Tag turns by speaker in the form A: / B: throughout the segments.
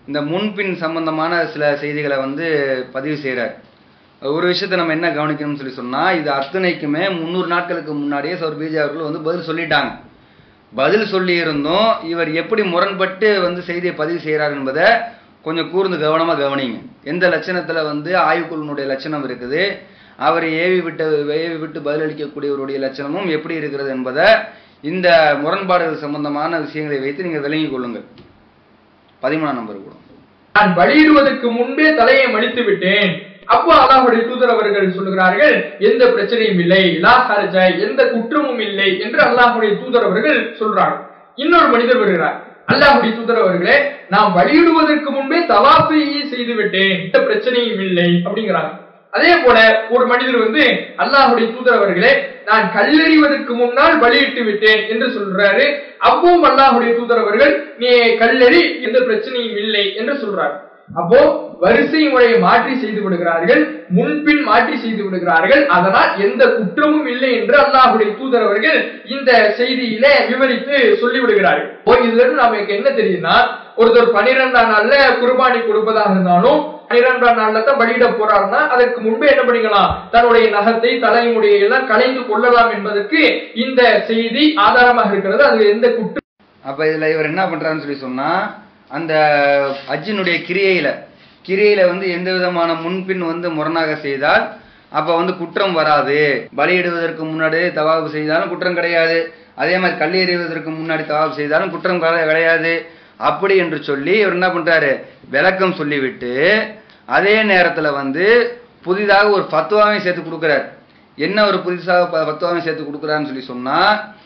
A: இந்த முன்பின் சம்பந்தமான சில செய்திகளை வந்து பதிவு செய்கிறார் ஒரு விஷயத்தை நம்ம என்ன கவனிக்கணும்னு சொல்லி சொன்னால் இது அத்தனைக்குமே முந்நூறு நாட்களுக்கு முன்னாடியே சௌர் பிஜே அவர்கள் வந்து பதில் சொல்லிட்டாங்க பதில் சொல்லி இருந்தும் இவர் எப்படி முரண்பட்டு வந்து செய்தியை பதிவு செய்கிறார் என்பதை கொஞ்சம் கூர்ந்து கவனமாக கவனிங்க எந்த லட்சணத்தில் வந்து ஆய்வுக்குழுனுடைய லட்சணம் இருக்குது அவர் ஏவி விட்டு ஏவி விட்டு பதிலளிக்கக்கூடியவருடைய லட்சணமும் எப்படி இருக்கிறது என்பதை இந்த முரண்பாடுகள் சம்பந்தமான விஷயங்களை வைத்து நீங்கள் விளங்கிக் கொள்ளுங்கள் பதிமூணாம் நம்பர் கூட
B: நான் பலியிடுவதற்கு முன்பே தலையை மடித்து விட்டேன் அப்போ அல்லாஹுடைய தூதர் அவர்கள் சொல்லுகிறார்கள் எந்த பிரச்சனையும் இல்லை லா ஹர்ஜ எந்த குற்றமும் இல்லை என்று அல்லாஹுடைய தூதர் அவர்கள் சொல்றாங்க இன்னொரு மனிதர் வருகிறார் அல்லாஹுடைய தூதர் அவர்களே நான் பலியிடுவதற்கு முன்பே தவாஃபையே செய்து விட்டேன் எந்த பிரச்சனையும் இல்லை அப்படிங்கிறாங்க அதே போல ஒரு மனிதர் வந்து அல்லாஹுடைய தூதர் அவர்களே நான் கல்லெறிவதற்கு முன்னால் பலியிட்டு விட்டேன் என்று சொல்றாரு அப்பவும் அல்லாஹுடைய தூதர் அவர்கள் நீ கல்லெறி எந்த பிரச்சனையும் இல்லை என்று சொல்றாரு அப்போ வரிசை முறையை மாற்றி செய்து விடுகிறார்கள் முன்பின் மாற்றி செய்து விடுகிறார்கள் அதனால் எந்த குற்றமும் இல்லை என்று அல்லாஹுடைய தூதர் அவர்கள் இந்த செய்தியிலே விவரித்து சொல்லி விடுகிறார்கள் ஓ இதுல இருந்து நமக்கு என்ன தெரியுதுன்னா ஒருத்தர் பனிரெண்டாம் நாள்ல குர்பானி கொடுப்பதாக இருந்தாலும் பனிரெண்டாம் நாள்ல தான் பலியிட போறாருன்னா அதற்கு முன்பே என்ன பண்ணிக்கலாம் தன்னுடைய நகத்தை தலைமுடியை எல்லாம் கலைந்து கொள்ளலாம் என்பதற்கு இந்த செய்தி ஆதாரமாக இருக்கிறது அது எந்த குற்றம்
A: அப்ப இதுல இவர் என்ன பண்றாருன்னு சொல்லி சொன்னா அந்த அஜினுடைய கிரியையில கிரியையில வந்து எந்த விதமான முன்பின் வந்து முரணாக செய்தால் அப்ப வந்து குற்றம் வராது பலியிடுவதற்கு முன்னாடி தவாபு செய்தாலும் குற்றம் கிடையாது அதே மாதிரி கல் எறிவதற்கு முன்னாடி தவாபு செய்தாலும் குற்றம் கிடை- கிடையாது அப்படி என்று சொல்லி இவர் என்ன பண்றாரு விளக்கம் சொல்லிவிட்டு அதே நேரத்துல வந்து புதிதாக ஒரு ஃபத்வாவையும் சேர்த்து கொடுக்குறாரு என்ன ஒரு புதுசாக ப- ஃபத்வாவையும் சேர்த்து கொடுக்குறாருன்னு சொல்லி சொன்னா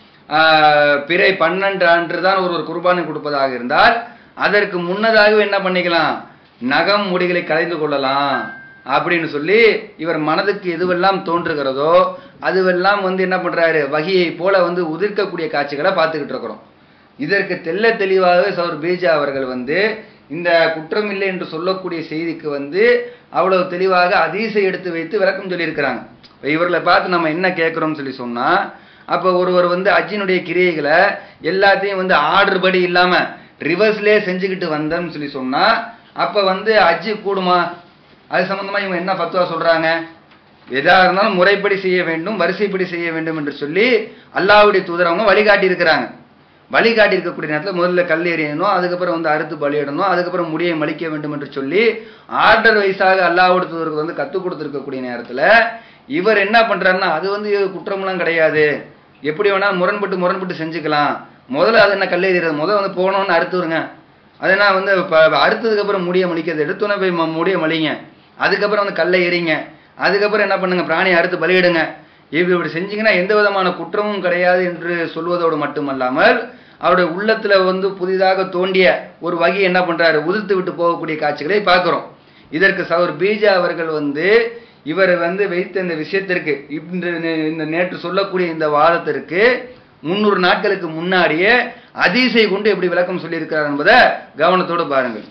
A: ஆஹ், பிறை பன்னெண்டு அன்று தான் ஒரு ஒரு குர்பானை கொடுப்பதாக இருந்தால் அதற்கு முன்னதாகவே என்ன பண்ணிக்கலாம் நகம் முடிகளை கலைந்து கொள்ளலாம் அப்படின்னு சொல்லி இவர் மனதுக்கு எதுவெல்லாம் தோன்றுகிறதோ அதுவெல்லாம் வந்து என்ன பண்றாரு வகையை போல வந்து உதிர்க்கக்கூடிய காட்சிகளை பார்த்துக்கிட்டு இருக்கிறோம் இதற்கு தெள்ள தெளிவாகவே சௌர் பீஜா அவர்கள் வந்து இந்த குற்றம் இல்லை என்று சொல்லக்கூடிய செய்திக்கு வந்து அவ்வளவு தெளிவாக அதீசை எடுத்து வைத்து விளக்கம் சொல்லியிருக்கிறாங்க இப்ப இவர்களை பார்த்து நம்ம என்ன கேட்குறோம்னு சொல்லி சொன்னா அப்போ ஒருவர் வந்து அஜினுடைய கிரியைகளை எல்லாத்தையும் வந்து ஆர்டர் படி இல்லாம ரிவர்ஸ்லேயே செஞ்சுக்கிட்டு வந்தோம்னு சொல்லி சொன்னா அப்ப வந்து அஜி கூடுமா அது சம்பந்தமா இவங்க என்ன ஃபத்வா சொல்றாங்க எதா இருந்தாலும் முறைப்படி செய்ய வேண்டும் வரிசைப்படி செய்ய வேண்டும் என்று சொல்லி அல்லாஹ்வுடைய தூதர் அவங்க வழிகாட்டி இருக்கிறாங்க வழிகாட்டி இருக்கக்கூடிய நேரத்தில் முதல்ல கல் எறியணும் அதுக்கப்புறம் வந்து அறுத்து பலியிடணும் அதுக்கப்புறம் முடியை மலிக்க வேண்டும் என்று சொல்லி ஆர்டர் வைஸாக அல்லாஹ்வுடைய தூதருக்கு வந்து கற்றுக் கொடுத்துருக்கக்கூடிய நேரத்தில் இவர் என்ன பண்றாருன்னா அது வந்து குற்றமெல்லாம் கிடையாது எப்படி வேணா முரண்பட்டு முரண்பட்டு செஞ்சுக்கலாம் முதல்ல அது என்ன கல் எறிகிறது முதல்ல வந்து போனோன்னு அறுத்து வருங்க அதனா வந்து ப- அறுத்ததுக்கு அப்புறம் முடிய மலிக்கிறது எடுத்தோன்னே போய் ம- முடிய மலிங்க அதுக்கப்புறம் வந்து கல்லை எறிங்க அதுக்கப்புறம் என்ன பண்ணுங்க பிராணியை அறுத்து பலியிடுங்க இப்படி இப்படி செஞ்சீங்கன்னா எந்த விதமான குற்றமும் கிடையாது என்று சொல்வதோடு மட்டுமல்லாமல் அவருடைய உள்ளத்துல வந்து புதிதாக தோண்டிய ஒரு வகையை என்ன பண்றாரு உதிர்த்து விட்டு போகக்கூடிய காட்சிகளை பார்க்கிறோம் இதற்கு சவர் பீஜா அவர்கள் வந்து இவர் வந்து வைத்த இந்த விஷயத்திற்கு இன்று நே- இந்த நேற்று சொல்லக்கூடிய இந்த வாதத்திற்கு முன்னூறு நாட்களுக்கு முன்னாடியே அதிசை கொண்டு எப்படி விளக்கம் சொல்லியிருக்கிறார் என்பதை கவனத்தோடு பாருங்கள்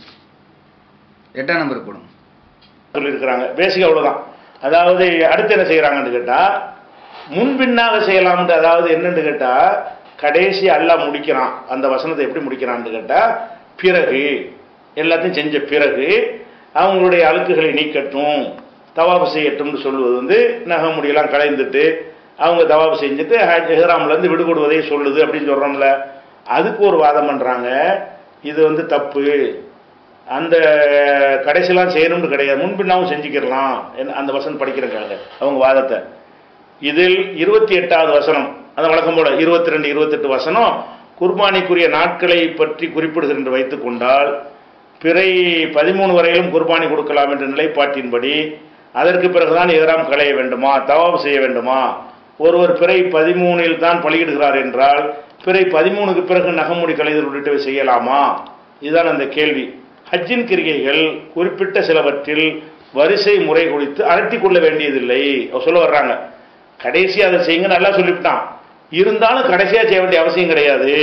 A: எட்டாம் நம்பர் போடும்
C: சொல்லியிருக்கிறாங்க பேசிக் அவ்வளவுதான் அதாவது அடுத்து என்ன செய்யறாங்கன்னு கேட்டா முன்பின்னாக செய்யலாம்னு அதாவது என்னன்னு கேட்டா கடைசி அல்லாஹ் முடிக்கிறான் அந்த வசனத்தை எப்படி முடிக்கிறான்னு கேட்டா பிறகு எல்லாத்தையும் செஞ்ச பிறகு அவங்களுடைய அழுக்குகளை நீக்கட்டும் தவாபு செய்யட்டும்னு சொல்லுவது வந்து நகை முடியெல்லாம் களைந்துட்டு அவங்க தவாபு செஞ்சுட்டு ஹெஹ்ராம்ல இருந்து விடுபடுவதை சொல்லுது அப்படின்னு சொல்றோம்ல அதுக்கு ஒரு வாதம் பண்றாங்க இது வந்து தப்பு அந்த கடைசிலாம் செய்யணும்னு கிடையாது முன்பின்னாவும் செஞ்சுக்கிடலாம் என்ன- அந்த வசனம் படிக்கிறக்காக அவங்க வாதத்தை இதில் இருபத்தி எட்டாவது வசனம் அந்த வழக்கம் போல இருபத்தி ரெண்டு இருபத்தெட்டு வசனம் குர்பானிக்குரிய நாட்களை பற்றி குறிப்பிடுகிறது என்று வைத்துக் கொண்டால் பிறை பதிமூணு வரையிலும் குர்பானி கொடுக்கலாம் என்ற நிலைப்பாட்டின்படி அதற்கு பிறகுதான் எதிராம் களைய வேண்டுமா தவாபு செய்ய வேண்டுமா ஒருவர் பிறை பதிமூணில் தான் பலியிடுகிறார் என்றால் பிறை பதிமூணுக்கு பிறகு நகமுடி கலைதல் உள்ளிட்டவை செய்யலாமா இதுதான் அந்த கேள்வி ஹஜ்ஜின் கிரிகைகள் குறிப்பிட்ட சிலவற்றில் வரிசை முறை குறித்து அலட்டிக் கொள்ள வேண்டியதில்லை அவர் சொல்ல வர்றாங்க கடைசி அதை செய்யுங்க நல்லா சொல்லிவிட்டான் இருந்தாலும் கடைசியா செய்ய வேண்டிய அவசியம் கிடையாது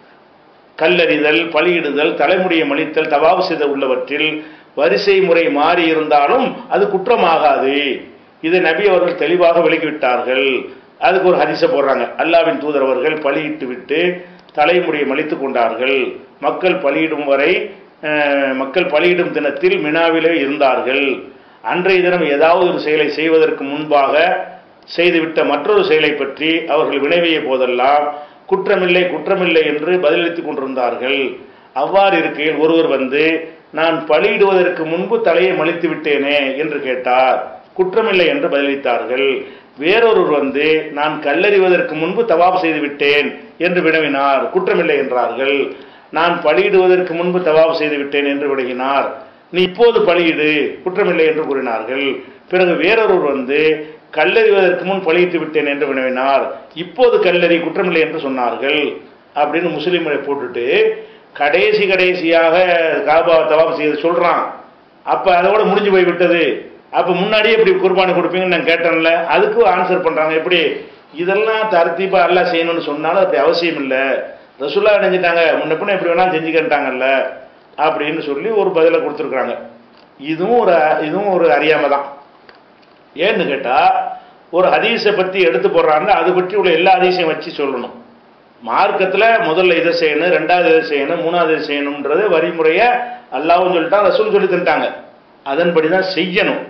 C: கல்லறிதல் பலியிடுதல் தலைமுடியை மலித்தல் தவாபு செய்தல் உள்ளவற்றில் வரிசை முறை மாறி இருந்தாலும் அது குற்றமாகாது இதை நபி அவர்கள் தெளிவாக விளக்கிவிட்டார்கள் அதுக்கு ஒரு ஹரிசை போடுறாங்க அல்லாவின் தூதர் அவர்கள் பலியிட்டு விட்டு தலைமுடியை மலித்து கொண்டார்கள் மக்கள் பலியிடும் வரை அஹ், மக்கள் பலியிடும் தினத்தில் மினாவிலே இருந்தார்கள் அன்றைய தினம் ஏதாவது ஒரு செயலை செய்வதற்கு முன்பாக செய்துவிட்ட மற்றொரு செயலை பற்றி அவர்கள் வினைவிய போதெல்லாம் குற்றமில்லை குற்றமில்லை என்று பதிலளித்துக் கொண்டிருந்தார்கள் அவ்வாறு இருக்கையில் ஒருவர் வந்து நான் பலியிடுவதற்கு முன்பு தலையை மலித்து விட்டேனே என்று கேட்டார் குற்றமில்லை என்று பதிலளித்தார்கள் வேறொருவர் வந்து நான் கல்லறிவதற்கு முன்பு தவாப் செய்து விட்டேன் என்று வினவினார் குற்றமில்லை என்றார்கள் நான் பலியிடுவதற்கு முன்பு தவாப் செய்து விட்டேன் என்று வினவினார் நீ இப்போது பலியிடு குற்றமில்லை என்று கூறினார்கள் பிறகு வேறொருவர் வந்து கல்லறிவதற்கு முன் பலியிட்டு விட்டேன் என்று வினவினார் இப்போது கல்லறி குற்றமில்லை என்று சொன்னார்கள் அப்படின்னு முஸ்லீம்களை போட்டுட்டு கடைசி கடைசியாக காபா தவாப் செய்து சொல்றான் அப்ப அதோட முடிஞ்சு போய் விட்டது அப்ப முன்னாடியே இப்படி குர்பானி கொடுப்பீங்கன்னு நான் கேட்டேன்ல அதுக்கு ஆன்சர் பண்றாங்க எப்படி இதெல்லாம் தர்த்தீபா எல்லாம் செய்யணும்னு சொன்னாலும் அப்படி அவசியம் இல்லை ரசுல்லா நினைஞ்சிட்டாங்க முன்ன பின்ன எப்படி வேணாலும் செஞ்சுக்கிட்டாங்கல்ல அப்படின்னு சொல்லி ஒரு பதிலை கொடுத்துருக்காங்க இதுவும் ஒரு இதுவும் ஒரு அறியாமை தான் ஏன்னு கேட்டா ஒரு ஹதீஸை பத்தி எடுத்து போடுறாங்க அது பற்றி உள்ள எல்லா ஹதீஸையும் வச்சு சொல்லணும் மார்க்கத்துல முதல்ல இதை செய்யணும் ரெண்டாவது இதை செய்யணும் மூணாவது இதை செய்யணும்ன்றது வரிமுறைய அல்லாவும் சொல்லிட்டான் ரசூல் சொல்லி தந்துட்டாங்க அதன்படி தான் செய்யணும்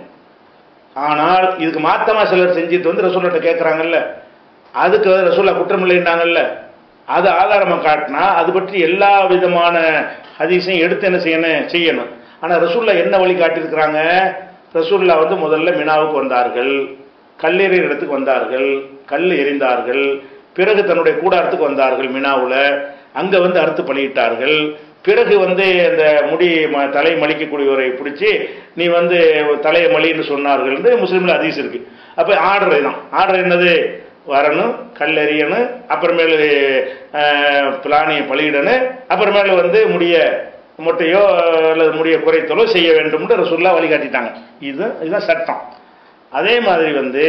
C: ஆனால் இதுக்கு மாத்தமா சிலர் செஞ்சுட்டு வந்து ரசூல்கிட்ட கேட்கறாங்கல்ல அதுக்கு ரசூல்லா குற்றம் இல்லைன்னாங்கல்ல அது ஆதாரமா காட்டினா அது பற்றி எல்லா விதமான ஹதீஸையும் எடுத்து என்ன செய்யணும் செய்யணும் ஆனா ரசூல்லா என்ன வழி காட்டியிருக்கிறாங்க ரசூல்லா வந்து முதல்ல மினாவுக்கு வந்தார்கள் கல்லெறிகிற இடத்துக்கு வந்தார்கள் கல் எறிந்தார்கள் பிறகு தன்னுடைய கூடாரத்துக்கு வந்தார்கள் மினாவுல அங்க வந்து அறுத்து பலியிட்டார்கள் பிறகு வந்து அந்த முடி ம- தலை மலிக்கக்கூடியவரை பிடிச்சி நீ வந்து தலையை மலின்னு சொன்னார்கள் என்று முஸ்லீம்ல ஹதீஸ் இருக்கு அப்ப ஆர்டர் தான் ஆர்டர் என்னது வரணும் கல்லெறியணும் அப்புறமேலு அஹ், பிளானியை பலியிடணும் அப்புறமேலு வந்து முடிய மொட்டையோ அல்லது முடிய குறைத்தலோ செய்ய வேண்டும்னு ரசூல்லா வழிகாட்டிட்டாங்க இது இதுதான் சட்டம் அதே மாதிரி வந்து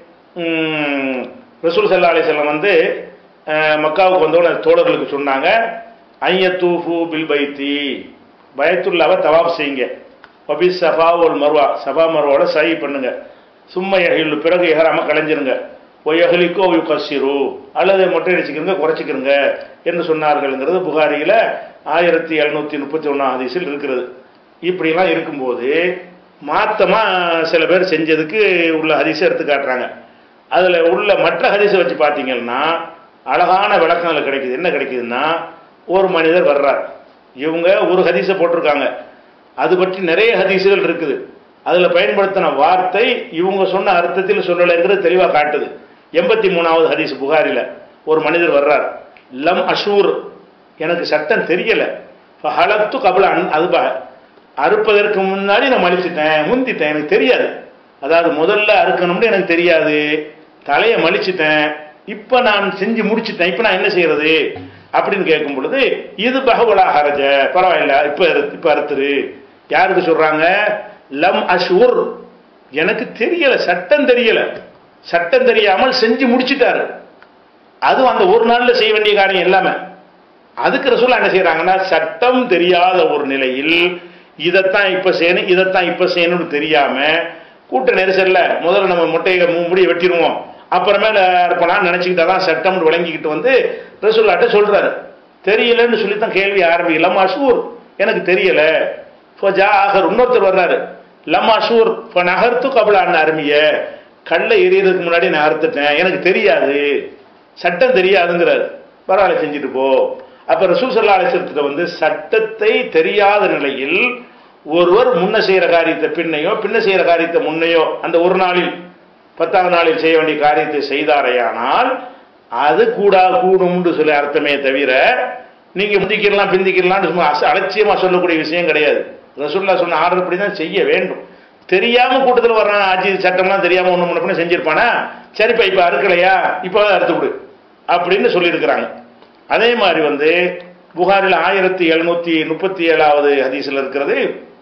C: ம், ரசூல் சல்லா அலிசல்லம் வந்து அஹ், மக்காவுக்கு வந்தோட தோழர்களுக்கு சொன்னாங்க ஐயத்தூஃபு பில் பைத்தி பயத்துல்லாவை தவாப் செய்யுங்க வபி சஃபா ஒல் மர்வா சஃபா மர்வாவோட சை பண்ணுங்க சும்மா எகில் பிறகு எகராம கலைஞ்சிருங்க ஒய்யகலிக்கோ ஒய் கசிரு அல்லது மொட்டை அடிச்சுக்கிறங்க குறைச்சிக்கிறங்க என்று சொன்னார்கள்ங்கிறது புகாரியில ஆயிரத்தி எழுநூத்தி முப்பத்தி ஒன்றாம் ஹதீஸில் இருக்கிறது இப்படிலாம் இருக்கும்போது மாத்தமா சில பேர் செஞ்சதுக்கு உள்ள ஹதீஸை எடுத்து காட்டுறாங்க அதுல உள்ள மற்ற ஹதீஸை வச்சு பார்த்தீங்கன்னா அழகான விளக்கம் அதுல கிடைக்குது என்ன கிடைக்குதுன்னா ஒரு மனிதர் வர்றார் இவங்க ஒரு ஹதீஸை போட்டிருக்காங்க அது பற்றி நிறைய ஹதீஸுகள் இருக்குது அதுல பயன்படுத்தின வார்த்தை இவங்க சொன்ன அர்த்தத்தில் சொல்லலைங்கிறது தெளிவா காட்டுது எண்பத்தி மூணாவது ஹதீஸ் புகாரில ஒரு மனிதர் வர்றார் லம் அஷூர் எனக்கு சட்டம் தெரியல ஹலத்து கபல அதுபா அறுப்பதற்கு முன்னாடி நான் மலிச்சிட்டேன் முந்திட்டேன் எனக்கு தெரியாது அதாவது முதல்ல அறுக்கணும்னு எனக்கு தெரியாது தலையை மலிச்சிட்டேன் இப்ப நான் செஞ்சு முடிச்சிட்டேன் இப்ப நான் என்ன செய்யறது அப்படின்னு கேட்கும் பொழுது இது பகவலா ஹரஜ பரவாயில்ல இப்ப அறு- இப்ப அறுத்துரு யாருக்கு சொல்றாங்க லம் அஷூர் எனக்கு தெரியல சட்டம் தெரியல சட்டம் தெரியாமல் செஞ்சு முடிச்சிட்டாரு அதுவும் அந்த ஒரு நாள்ல செய்ய வேண்டிய காரியம் எல்லாமே அதுக்கு ரசூலா என்ன செய்யறாங்கன்னா சட்டம் தெரியாத ஒரு நிலையில் இதைத்தான் இப்ப செய்யணும் இதைத்தான் இப்ப செய்யணும்னு தெரியாம கூட்ட நெரிசல்ல முதல்ல நம்ம முட்டையை மு- முடிய வெட்டிடுவோம் அப்புறமேல இருப்பலாம் நினைச்சுக்கிட்டாதான் சட்டம்னு விளங்கிக்கிட்டு வந்து ரசூல்லாட்ட சொல்றாரு தெரியலன்னு சொல்லி தான் கேள்வி ஆரம்பிக்கல அஷூர் எனக்கு தெரியல ஃபஜா ஆகர் இன்னொருத்தர் வர்றாரு லம்மா ஷூர் இப்போ நகர்த்து கபல அண்ணன் அருமிய கல்லை எரியறதுக்கு முன்னாடி நான் அறுத்துட்டேன் எனக்கு தெரியாது சட்டம் தெரியாதுங்கிறார் பரவாயில்ல செஞ்சுட்டு போ அப்ப ரசூல் சல்லா அலிசத்துல வந்து சட்டத்தை தெரியாத நிலையில் ஒருவர் முன்ன செய்யற காரியத்தை பின்னையோ பின்ன செய்யற காரியத்தை முன்னையோ அந்த ஒரு நாளில் பத்தாவது நாளில் செய்ய வேண்டிய காரியத்தை செய்தாரையானால் அது கூடா கூடும்னு சொல்லி அர்த்தமே தவிர நீங்க முந்திக்கிடலாம் பிந்திக்கிடலாம்னு சும்மா அச- அலட்சியமா சொல்லக்கூடிய விஷயம் கிடையாது ரசூல்லா சொன்ன ஆர்டர் படி தான் செய்ய வேண்டும் தெரியாம கூட்டத்தில் வர்றான் ஆட்சி சட்டம்லாம் தெரியாம ஒண்ணு முன்ன பின்ன செஞ்சிருப்பானா சரிப்பா இப்ப அறுக்கலையா இப்போ அறுத்து விடு அப்படின்னு சொல்லியிருக்கிறாங்க அதே மாதிரி வந்து புகாரில் ஆயிரத்தி எழுநூத்தி முப்பத்தி ஏழாவது ஹதீஸ்ல இருக்கிறது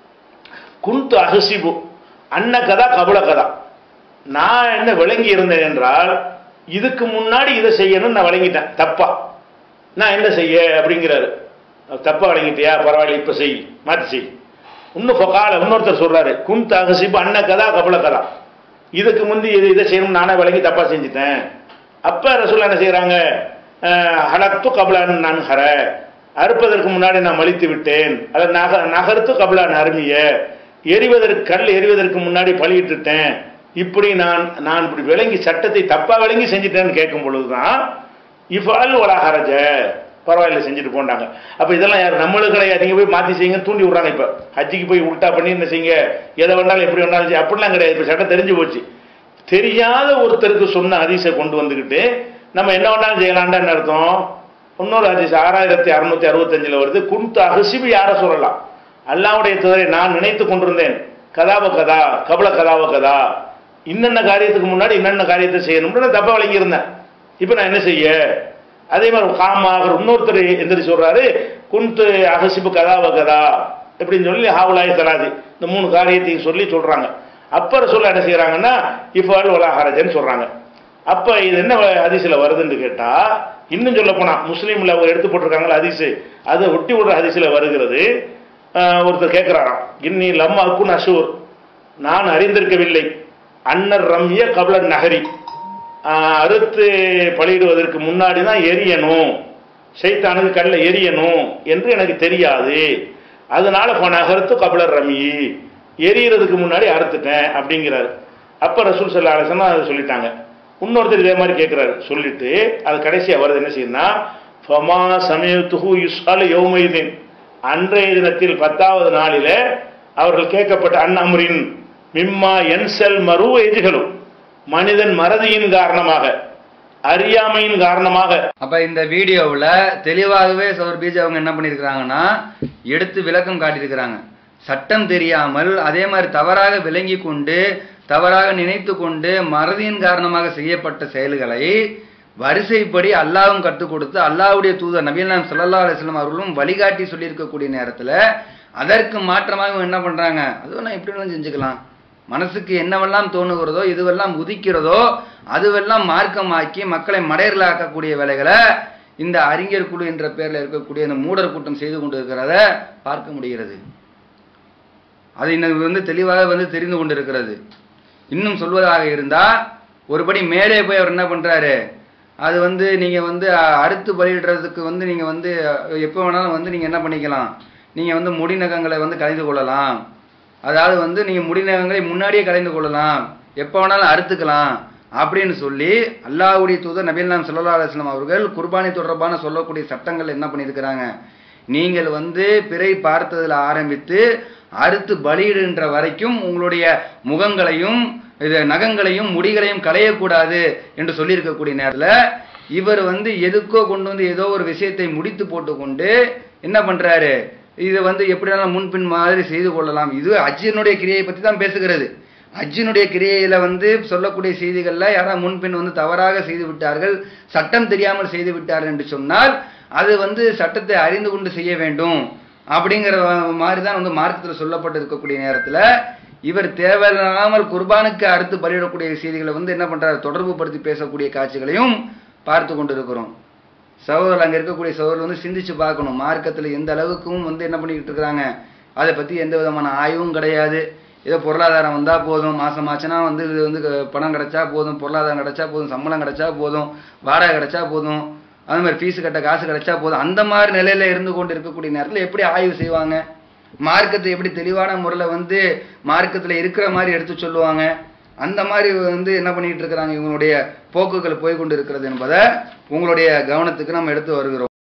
C: குந்து அகசிபு அன்ன கதா கபல கதா நான் என்ன விளங்கி இருந்தேன் என்றால் இதுக்கு முன்னாடி இதை செய்யணும்னு நான் விளங்கிட்டேன் தப்பா நான் என்ன செய்ய அப்படிங்கிறாரு தப்பா விளங்கிட்டியா பரவாயில்ல இப்ப செய் மாற்றி செய் இன்னும் பொக்கால இன்னொருத்தர் சொல்றாரு குந்த அகசிபு அன்ன கதா கபல கதா இதுக்கு முந்தி இது இதை செய்யணும் நானே விளங்கி தப்பா செஞ்சுட்டேன் அப்ப ரசூல் என்ன செய்யறாங்க ஹலத்து கபலன் நான் ஹர அறுப்பதற்கு முன்னாடி நான் மலித்து விட்டேன் அதை நக நகர்த்து கபலா நறுமிய எரிவதற்கு கல் எரிவதற்கு முன்னாடி பலியிட்டுட்டேன் இப்படி நான் நான் இப்படி விளங்கி சட்டத்தை தப்பா விளங்கி செஞ்சுட்டேன்னு கேட்கும் பொழுதுதான் இஃபால் ஒலா ஹரஜ பரவாயில்ல செஞ்சுட்டு போண்டாங்க அப்ப இதெல்லாம் யார் நம்மளுக்கு கிடையாது நீங்க போய் மாத்தி செய்யுங்க தூண்டி விடுறாங்க இப்ப ஹஜ்ஜிக்கு போய் உல்டா பண்ணி என்ன செய்யுங்க எதை வேணாலும் எப்படி வேணாலும் செய்ய அப்படிலாம் கிடையாது இப்ப சட்டம் தெரிஞ்சு போச்சு தெரியாத ஒருத்தருக்கு சொன்ன ஹதீஸை கொண்டு வந்துக்கிட்டு நம்ம என்ன வேணாலும் செய்யலாம்டா என்ன அர்த்தம் இன்னொரு ஹதீஸ் ஆறாயிரத்தி அறுநூத்தி அறுபத்தஞ்சுல வருது குன்து அகசிபி யார சொல்லலாம் அல்லாவுடைய துவரை நான் நினைத்து கொண்டிருந்தேன் கதாவ கதா கபல கதாவ கதா இன்னென்ன காரியத்துக்கு முன்னாடி இன்னென்ன காரியத்தை செய்யணும்னு நான் தப்பா வழங்கி இருந்தேன் இப்போ நான் என்ன செய்ய அதே மாதிரி காமாக இன்னொருத்தர் எந்திரிச்சு சொல்றாரு குன்து அகசிபு கதாவ கதா இப்படின்னு சொல்லி ஹாவுலாய் தராது இந்த மூணு காரியத்தையும் சொல்லி சொல்றாங்க அப்பற சொல்ல என்ன செய்யறாங்கன்னா இஃபால் ஒலாஹரஜன்னு சொல்றாங்க அப்ப இது என்ன ஹதீஸ்ல வருதுன்னு கேட்டா இன்னும் சொல்ல போனா முஸ்லீம்ல ஒரு எடுத்து போட்டிருக்காங்களா ஹதீஸ் அதை ஒட்டி விடுற ஹதீஸ்ல வருகிறது ஆஹ் ஒருத்தர் கேட்கிறாராம் இன்னி லம் அக்குன் அசூர் நான் அறிந்திருக்கவில்லை அன்னர் ரம்ய கபலன் நகரி ஆஹ் அறுத்து பலியிடுவதற்கு முன்னாடி தான் எரியணும் சைத்தானுக்கு கல்ல எரியணும் என்று எனக்கு தெரியாது அதனால இப்ப நகர்த்து கபலர் ரமி எரியறதுக்கு முன்னாடி அறுத்துட்டேன் அப்படிங்கிறாரு அப்ப ரசூல் சல்லா அலிசன்னா அதை சொல்லிட்டாங்க இன்னொருத்தர் இதே மாதிரி கேட்கிறாரு சொல்லிட்டு அது கடைசியா வருது என்ன செய்யுதுன்னா ஃபமா சமயத்துஹு யுஸ்அல் யௌமைதீன் அன்றைய தினத்தில் பத்தாவது நாளில அவர்கள் கேட்கப்பட்ட அந்நமரின் மிம்மா என்சல் மறு எஜுகளும் மனிதன் மறதியின் காரணமாக அறியாமையின் காரணமாக
A: அப்ப இந்த வீடியோவுல தெளிவாகவே சௌர் பீஜ் அவங்க என்ன பண்ணியிருக்கிறாங்கன்னா எடுத்து விளக்கம் காட்டியிருக்கிறாங்க சட்டம் தெரியாமல் அதே மாதிரி தவறாக விளங்கி கொண்டு தவறாக நினைத்து கொண்டு மறதியின் காரணமாக செய்யப்பட்ட செயல்களை வரிசைப்படி அல்லாவும் கற்றுக் கொடுத்து அல்லாஹ்வுடைய தூதர் நபீல் நாம் சல்லா அலிஸ்லாம் அவர்களும் வழிகாட்டி சொல்லியிருக்கக்கூடிய நேரத்துல அதற்கு மாற்றமாக இவங்க என்ன பண்றாங்க அதுவும் நான் எப்படி வேணாலும் செஞ்சுக்கலாம் மனசுக்கு என்னவெல்லாம் தோணுகிறதோ இதுவெல்லாம் உதிக்கிறதோ அதுவெல்லாம் மார்க்கமாக்கி மக்களை மடையர்களாக்கக்கூடிய வேலைகளை இந்த அறிஞர் குழு என்ற பெயரில் இருக்கக்கூடிய இந்த மூடர் கூட்டம் செய்து கொண்டு இருக்கிறத பார்க்க முடிகிறது அது இன்னும் வந்து தெளிவாக வந்து தெரிந்து கொண்டிருக்கிறது இன்னும் சொல்வதாக இருந்தா ஒருபடி மேலே போய் அவர் என்ன பண்றாரு அது வந்து நீங்க வந்து அஹ், அறுத்து பலியிடுறதுக்கு வந்து நீங்க வந்து அஹ், எப்போ வேணாலும் வந்து நீங்க என்ன பண்ணிக்கலாம் நீங்க வந்து முடிநகங்களை வந்து கலைந்து கொள்ளலாம் அதாவது வந்து நீங்க முடிநகங்களை முன்னாடியே கலைந்து கொள்ளலாம் எப்போ வேணாலும் அறுத்துக்கலாம் அப்படின்னு சொல்லி அல்லாஹ்வுடைய தூதர் நபீல் நாம் சல்லா அலுவலாம் அவர்கள் குர்பானி தொடர்பான சொல்லக்கூடிய சட்டங்கள் என்ன பண்ணியிருக்கிறாங்க நீங்கள் வந்து பிறை பார்த்ததில் ஆரம்பித்து அறுத்து பலியிடுகின்ற வரைக்கும் உங்களுடைய முகங்களையும் இது நகங்களையும் முடிகளையும் களையக்கூடாது என்று சொல்லியிருக்கக்கூடிய நேரத்தில் இவர் வந்து எதுக்கோ கொண்டு வந்து ஏதோ ஒரு விஷயத்தை முடித்து போட்டுக்கொண்டு என்ன பண்றாரு இது வந்து எப்படினாலும் முன்பின் மாதிரி செய்து கொள்ளலாம் இது அஜினுடைய கிரியை பற்றி தான் பேசுகிறது அஜினுடைய கிரியையில வந்து சொல்லக்கூடிய செய்திகள்ல யாராவது முன்பின் வந்து தவறாக செய்து விட்டார்கள் சட்டம் தெரியாமல் செய்து விட்டார்கள் என்று சொன்னால் அது வந்து சட்டத்தை அறிந்து கொண்டு செய்ய வேண்டும் அப்படிங்கிற மாதிரி தான் வந்து மார்க்கத்தில் சொல்லப்பட்டிருக்கக்கூடிய நேரத்துல இவர் தேவையில்லாமல் குர்பானுக்கு அறுத்து பலியிடக்கூடிய செய்திகளை வந்து என்ன பண்றாரு தொடர்பு படுத்தி பேசக்கூடிய காட்சிகளையும் பார்த்து கொண்டிருக்கிறோம் சகோதரர் அங்க இருக்கக்கூடிய சகோதரர் வந்து சிந்திச்சு பார்க்கணும் மார்க்கத்துல எந்த அளவுக்கும் வந்து என்ன பண்ணிக்கிட்டு இருக்கிறாங்க அதை பத்தி எந்த விதமான ஆய்வும் கிடையாது ஏதோ பொருளாதாரம் வந்தா போதும் மாசம் ஆச்சுன்னா வந்து இது வந்து க- பணம் கிடைச்சா போதும் பொருளாதாரம் கிடைச்சா போதும் சம்பளம் கிடைச்சா போதும் வாடகை கிடைச்சா போதும் அது மாதிரி ஃபீஸ் கட்ட காசு கிடைச்சா போதும் அந்த மாதிரி நிலையில இருந்து கொண்டு இருக்கக்கூடிய நேரத்துல எப்படி ஆய்வு செய்வாங்க மார்க்கத்தை எப்படி தெளிவான முறையில் வந்து மார்க்கத்துல இருக்கிற மாதிரி எடுத்து சொல்லுவாங்க அந்த மாதிரி வந்து என்ன பண்ணிட்டு இருக்கிறாங்க இவங்களுடைய போக்குகள் போய் கொண்டு இருக்கிறது என்பதை உங்களுடைய கவனத்துக்கு நம்ம எடுத்து வருகிறோம்